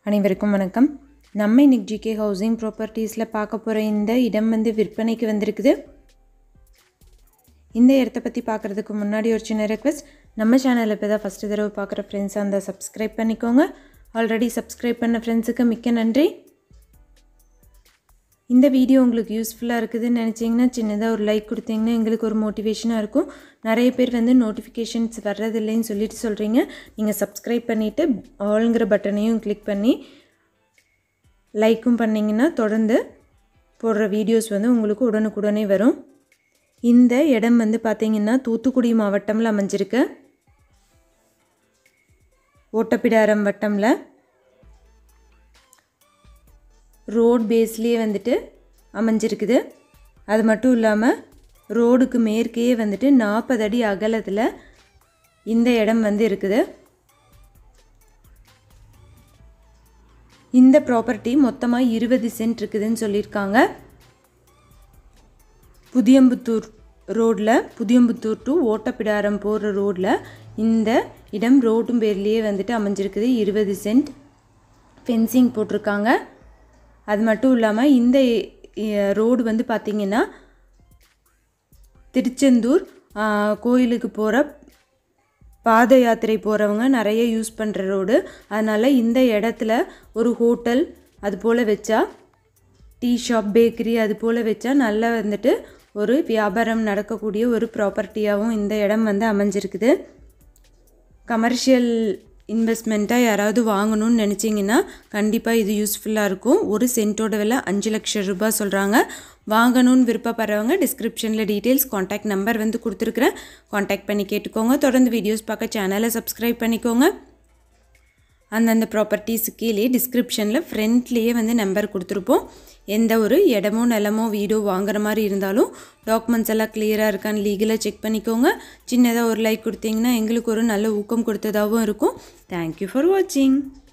அனைவருக்கும் வணக்கம் நம்ம இன்னைக்கு ஜிகே ஹவுசிங் ப்ராப்பர்ட்டிஸில் பார்க்க போகிற இந்த இடம் வந்து விற்பனைக்கு வந்திருக்குது இந்த இடத்த பற்றி பார்க்குறதுக்கு முன்னாடி ஒரு சின்ன ரெக்வெஸ்ட் நம்ம சேனலில் இப்போ தான் ஃபஸ்ட்டு தடவை பார்க்குற ஃப்ரெண்ட்ஸாக இருந்தால் சப்ஸ்கிரைப் பண்ணிக்கோங்க ஆல்ரெடி சப்ஸ்கிரைப் பண்ண ஃப்ரெண்ட்ஸுக்கு மிக்க நன்றி இந்த வீடியோ உங்களுக்கு யூஸ்ஃபுல்லாக இருக்குதுன்னு நினச்சிங்கன்னா சின்னதாக ஒரு லைக் கொடுத்தீங்கன்னா எங்களுக்கு ஒரு மோட்டிவேஷனாக இருக்கும் நிறைய பேர் வந்து நோட்டிஃபிகேஷன்ஸ் வர்றதில்லைன்னு சொல்லிட்டு சொல்கிறீங்க நீங்கள் சப்ஸ்கிரைப் பண்ணிவிட்டு ஆளுங்கிற பட்டனையும் கிளிக் பண்ணி லைக்கும் பண்ணிங்கன்னா தொடர்ந்து போடுற வீடியோஸ் வந்து உங்களுக்கு உடனுக்குடனே வரும் இந்த இடம் வந்து பார்த்திங்கன்னா தூத்துக்குடி மாவட்டமில் அமைஞ்சிருக்கு ஓட்டப்பிடாரம் வட்டமில் ரோட் பேஸ்லேயே வந்துட்டு அமைஞ்சிருக்குது அது மட்டும் இல்லாமல் ரோடுக்கு மேற்கே வந்துட்டு நாற்பது அடி அகலத்தில் இந்த இடம் வந்து இருக்குது இந்த ப்ராப்பர்ட்டி மொத்தமாக இருபது சென்ட் இருக்குதுன்னு சொல்லியிருக்காங்க புதியம்புத்தூர் ரோட்டில் புதியம்புத்தூர் டு ஓட்டப்பிடாரம் போகிற ரோட்டில் இந்த இடம் ரோட்டும் பேர்லேயே வந்துட்டு அமைஞ்சிருக்குது இருபது சென்ட் ஃபென்சிங் போட்டிருக்காங்க அது மட்டும் இல்லாமல் இந்த ரோடு வந்து பார்த்திங்கன்னா திருச்செந்தூர் கோயிலுக்கு போகிற பாத யாத்திரை போகிறவங்க நிறைய யூஸ் பண்ணுற ரோடு அதனால் இந்த இடத்துல ஒரு ஹோட்டல் அது போல் வச்சா டீ ஷாப் பேக்கரி அது போல் வச்சா நல்லா வந்துட்டு ஒரு வியாபாரம் நடக்கக்கூடிய ஒரு ப்ராப்பர்ட்டியாகவும் இந்த இடம் வந்து அமைஞ்சிருக்குது கமர்ஷியல் இன்வெஸ்ட்மெண்ட்டாக யாராவது வாங்கணும்னு நினச்சிங்கன்னா கண்டிப்பாக இது யூஸ்ஃபுல்லாக இருக்கும் ஒரு சென்ட்டோட விலை அஞ்சு லட்சம் ரூபாய் சொல்கிறாங்க வாங்கணும்னு விருப்பப்படுறவங்க டிஸ்கிரிப்ஷனில் டீட்டெயில்ஸ் காண்டாக்ட் நம்பர் வந்து கொடுத்துருக்குறேன் காண்டாக்ட் பண்ணி கேட்டுக்கோங்க தொடர்ந்து வீடியோஸ் பார்க்க சேனலை சப்ஸ்கிரைப் பண்ணிக்கோங்க அந்தந்த ப்ராப்பர்ட்டிஸ் கீழே டிஸ்கிரிப்ஷனில் ஃப்ரண்ட்லேயே வந்து நம்பர் கொடுத்துருப்போம் எந்த ஒரு இடமோ நிலமோ வீடோ வாங்குற மாதிரி இருந்தாலும் டாக்குமெண்ட்ஸ் எல்லாம் கிளியராக இருக்கான்னு லீகலாக செக் பண்ணிக்கோங்க சின்னதாக ஒரு லைக் கொடுத்தீங்கன்னா எங்களுக்கு ஒரு நல்ல ஊக்கம் கொடுத்ததாகவும் இருக்கும் தேங்க்யூ ஃபார் வாட்சிங்